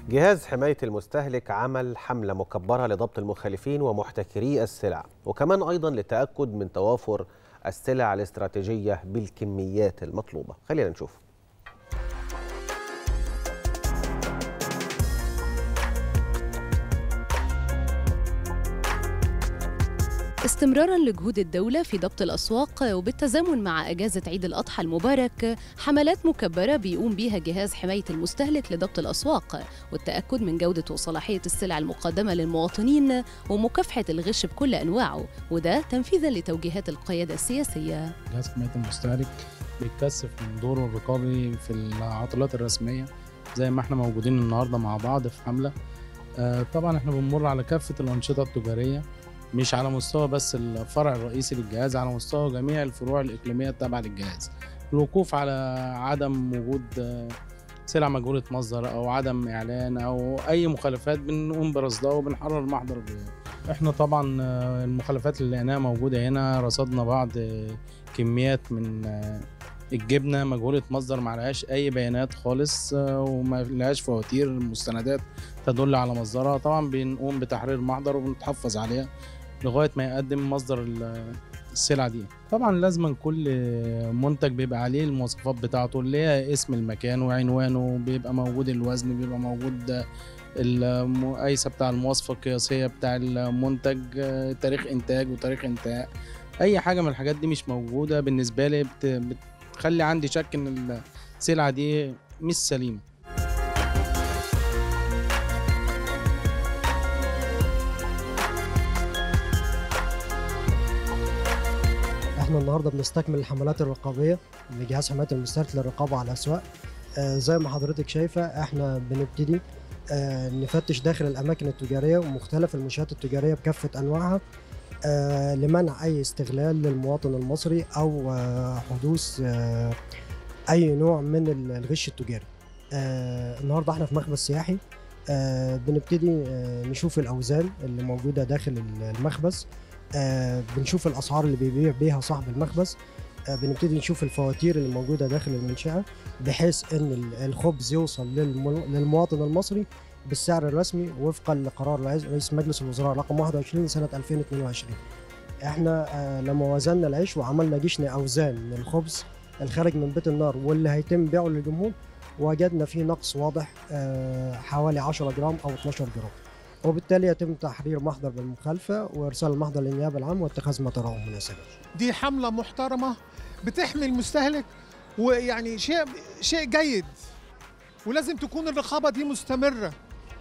جهاز حماية المستهلك عمل حملة مكبرة لضبط المخالفين ومحتكري السلع وكمان أيضا للتأكد من توافر السلع الاستراتيجية بالكميات المطلوبة خلينا نشوف استمرارا لجهود الدولة في ضبط الأسواق وبالتزامن مع أجازة عيد الأضحى المبارك حملات مكبرة بيقوم بها جهاز حماية المستهلك لضبط الأسواق والتأكد من جودة وصلاحية السلع المقدمة للمواطنين ومكافحة الغش بكل أنواعه وده تنفيذا لتوجيهات القيادة السياسية جهاز حماية المستهلك بيتكثف من دوره الرقابي في العطلات الرسمية زي ما احنا موجودين النهاردة مع بعض في حملة آه، طبعا احنا بنمر على كافة الأنشطة التجارية مش على مستوى بس الفرع الرئيسي للجهاز على مستوى جميع الفروع الإقليمية التابعة للجهاز الوقوف على عدم وجود آه، سلع مجهولة مصدر أو عدم إعلان أو أي مخالفات بنقوم برصدها وبنحرر المحضر بيه. إحنا طبعا آه، المخالفات اللي لقيناها موجودة هنا رصدنا بعض آه، كميات من آه، الجبنة مجهولة مصدر ما عليهاش أي بيانات خالص آه، وما لهاش فواتير مستندات تدل على مصدرها طبعا بنقوم بتحرير المحضر وبنتحفظ عليها لغايه ما يقدم مصدر ال- السلعه دي طبعا لازما كل منتج بيبقى عليه المواصفات بتاعته اللي هي اسم المكان وعنوانه بيبقى موجود الوزن بيبقى موجود المقايسه بتاع المواصفه القياسيه بتاع المنتج آه، تاريخ انتاج وتاريخ انتهاء اي حاجه من الحاجات دي مش موجوده بالنسبه لي بت- بتخلي عندي شك ان السلعه دي مش سليمه احنا النهارده بنستكمل الحملات الرقابيه لجهاز حمايه المستهلك للرقابه على الاسواق آه زي ما حضرتك شايفه احنا بنبتدي آه نفتش داخل الاماكن التجاريه ومختلف المنشات التجاريه بكافه انواعها آه لمنع اي استغلال للمواطن المصري او آه حدوث آه اي نوع من ال- الغش التجاري آه النهارده احنا في مخبز سياحي آه بنبتدي آه نشوف الاوزان اللي موجوده داخل المخبز آه بنشوف الاسعار اللي بيبيع بيها صاحب المخبز آه بنبتدي نشوف الفواتير اللي موجوده داخل المنشاه بحيث ان ال- الخبز يوصل للمو- للمواطن المصري بالسعر الرسمي وفقا لقرار رئيس رئيس مجلس الوزراء رقم 21 لسنه 2022 احنا آه لما وزننا العيش وعملنا جشن اوزان للخبز الخارج من بيت النار واللي هيتم بيعه للجمهور وجدنا فيه نقص واضح آه حوالي 10 جرام او 12 جرام وبالتالي يتم تحرير محضر بالمخالفه وارسال المحضر للنيابه العامه واتخاذ ما تراه مناسبا دي حملة محترمة بتحمي المستهلك ويعني شيء شيء جيد ولازم تكون الرقابة دي مستمرة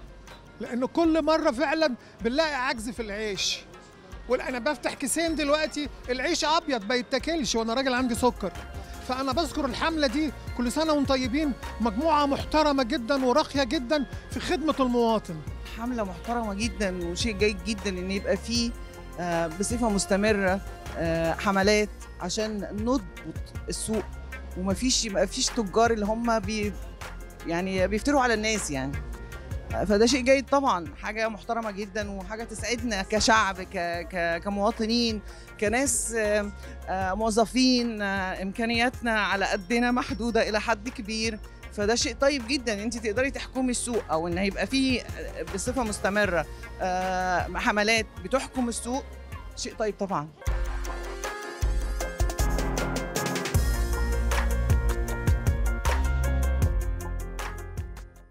لأن كل مرة فعلا بنلاقي عجز في العيش وأنا بفتح كيسين دلوقتي العيش أبيض ما يتاكلش وأنا راجل عندي سكر فأنا بذكر الحملة دي كل سنة وانتم طيبين مجموعة محترمة جدا وراقية جدا في خدمة المواطن حملة محترمة جدا وشيء جيد جدا ان يبقى فيه آه، بصفة مستمرة آه، حملات عشان نضبط السوق ومفيش يبقى فيش تجار اللي هم بي يعني بيفتروا على الناس يعني آه، فده شيء جيد طبعا حاجة محترمة جدا وحاجة تسعدنا كشعب ك... ك... كمواطنين كناس آه، آه، موظفين آه، إمكانياتنا على قدنا محدودة إلى حد كبير فده شيء طيب جدا ان انت تقدري تحكمي السوق او ان هيبقى فيه بصفه مستمره آه، حملات بتحكم السوق شيء طيب طبعا